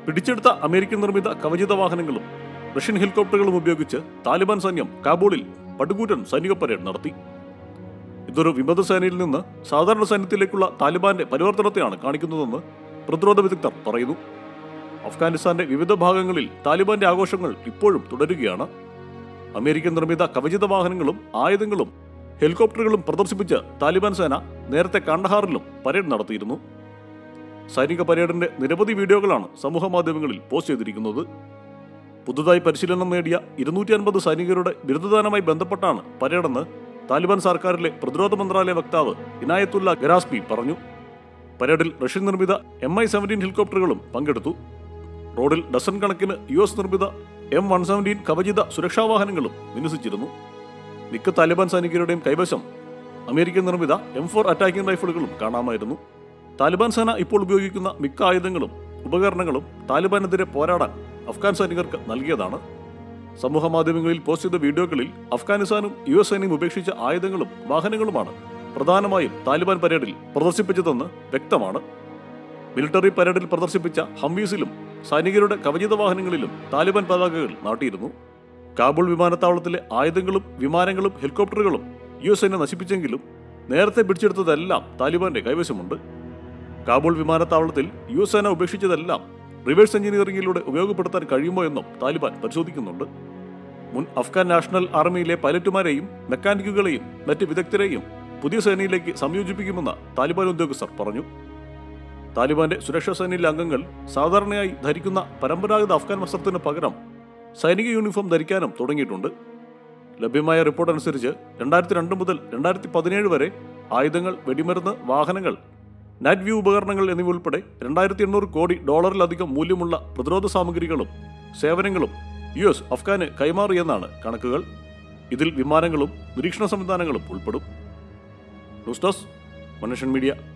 പിടിച്ചെടുത്ത അമേരിക്കൻ നിർമ്മിത കവചിത വാഹനങ്ങളും റഷ്യൻ ഹെലികോപ്റ്ററുകളും ഉപയോഗിച്ച് താലിബാൻ സൈന്യം കാബൂളിൽ പടുകൂറ്റൻ സൈനിക പരേഡ് നടത്തി ഇതൊരു വിമത സേനയിൽ നിന്ന് സാധാരണ സൈന്യത്തിലേക്കുള്ള താലിബാന്റെ പരിവർത്തനത്തെയാണ് കാണിക്കുന്നതെന്ന് പ്രതിരോധ വിദഗ്ധർ പറയുന്നു അഫ്ഗാനിസ്ഥാന്റെ വിവിധ ഭാഗങ്ങളിൽ താലിബാന്റെ ആഘോഷങ്ങൾ ഇപ്പോഴും തുടരുകയാണ് അമേരിക്കൻ നിർമ്മിത കവചിത വാഹനങ്ങളും ആയുധങ്ങളും ഹെലികോപ്റ്ററുകളും പ്രദർശിപ്പിച്ച് താലിബാൻ സേന നേരത്തെ കാണ്ഡഹാറിലും പരേഡ് നടത്തിയിരുന്നു സൈനിക പരേഡിന്റെ നിരവധി വീഡിയോകളാണ് സമൂഹ മാധ്യമങ്ങളിൽ പോസ്റ്റ് ചെയ്തിരിക്കുന്നത് പുതുതായി പരിശീലനം നേടിയ ഇരുന്നൂറ്റി അൻപത് സൈനികരുടെ ബിരുദദാനവുമായി ബന്ധപ്പെട്ടാണ് പരേഡെന്ന് താലിബാൻ സർക്കാരിലെ പ്രതിരോധ മന്ത്രാലയ വക്താവ് ഇനായത്തുല്ല ഗരാസ്പി പറഞ്ഞു പരേഡിൽ റഷ്യൻ നിർമ്മിത എം ഐ സെവൻറ്റീൻ ഹെലികോപ്റ്ററുകളും പങ്കെടുത്തു റോഡിൽ ഡസൻ കണക്കിന് യു എസ് നിർമ്മിത എം വൺ സെവൻറ്റീൻ കവചിത സുരക്ഷാ വാഹനങ്ങളും വിന്യസിച്ചിരുന്നു മിക്ക താലിബാൻ സൈനികരുടെയും കൈവശം അമേരിക്കൻ നിർമ്മിത എം ഫോർ അറ്റാക്കിംഗ് റൈഫിളുകളും കാണാമായിരുന്നു താലിബാൻ സേന ഇപ്പോൾ ഉപയോഗിക്കുന്ന മിക്ക ആയുധങ്ങളും ഉപകരണങ്ങളും താലിബാനെതിരെ പോരാടാൻ അഫ്ഗാൻ സൈനികർക്ക് നൽകിയതാണ് സമൂഹ മാധ്യമങ്ങളിൽ പോസ്റ്റ് ചെയ്ത വീഡിയോകളിൽ അഫ്ഗാനിസ്ഥാനും യു എസ് സൈന്യം ഉപേക്ഷിച്ച ആയുധങ്ങളും വാഹനങ്ങളുമാണ് പ്രധാനമായും താലിബാൻ പരേഡിൽ പ്രദർശിപ്പിച്ചതെന്ന് വ്യക്തമാണ് മിലിറ്ററി പരേഡിൽ പ്രദർശിപ്പിച്ച ഹംവീസിലും സൈനികരുടെ കവചിത വാഹനങ്ങളിലും താലിബാൻ പതാകകൾ നാട്ടിയിരുന്നു കാബൂൾ വിമാനത്താവളത്തിലെ ആയുധങ്ങളും വിമാനങ്ങളും ഹെലികോപ്റ്ററുകളും യു എസ് സൈന്യം നശിപ്പിച്ചെങ്കിലും നേരത്തെ പിടിച്ചെടുത്തതെല്ലാം താലിബാന്റെ കൈവശമുണ്ട് കാബൂൾ വിമാനത്താവളത്തിൽ യു എസ് സേന ഉപേക്ഷിച്ചതെല്ലാം റിവേഴ്സ് എഞ്ചിനീയറിംഗിലൂടെ ഉപയോഗപ്പെടുത്താൻ കഴിയുമോ എന്നും താലിബാൻ പരിശോധിക്കുന്നുണ്ട് മുൻ അഫ്ഗാൻ നാഷണൽ ആർമിയിലെ പൈലറ്റുമാരെയും മെക്കാനിക്കുകളെയും മറ്റ് വിദഗ്ധരെയും പുതിയ സേനയിലേക്ക് സംയോജിപ്പിക്കുമെന്ന് താലിബാൻ ഉദ്യോഗസ്ഥർ പറഞ്ഞു താലിബാന്റെ സുരക്ഷാ സേനയിലെ അംഗങ്ങൾ സാധാരണയായി ധരിക്കുന്ന പരമ്പരാഗത അഫ്ഗാൻ വസ്ത്രത്തിന് പകരം സൈനിക യൂണിഫോം ധരിക്കാനും തുടങ്ങിയിട്ടുണ്ട് ലഭ്യമായ റിപ്പോർട്ട് അനുസരിച്ച് രണ്ടായിരത്തി രണ്ട് മുതൽ രണ്ടായിരത്തി പതിനേഴ് വരെ ആയുധങ്ങൾ വെടിമരുന്ന് വാഹനങ്ങൾ നൈറ്റ് വ്യൂ ഉപകരണങ്ങൾ എന്നിവ ഉൾപ്പെടെ രണ്ടായിരത്തി എണ്ണൂറ് കോടി ഡോളറിലധികം മൂല്യമുള്ള പ്രതിരോധ സാമഗ്രികളും സേവനങ്ങളും യു എസ് അഫ്ഗാന് കൈമാറിയെന്നാണ് കണക്കുകൾ ഇതിൽ വിമാനങ്ങളും നിരീക്ഷണ സംവിധാനങ്ങളും ഉൾപ്പെടും ന്യൂസ് ഡെസ്ക് മനുഷ്യൻ മീഡിയ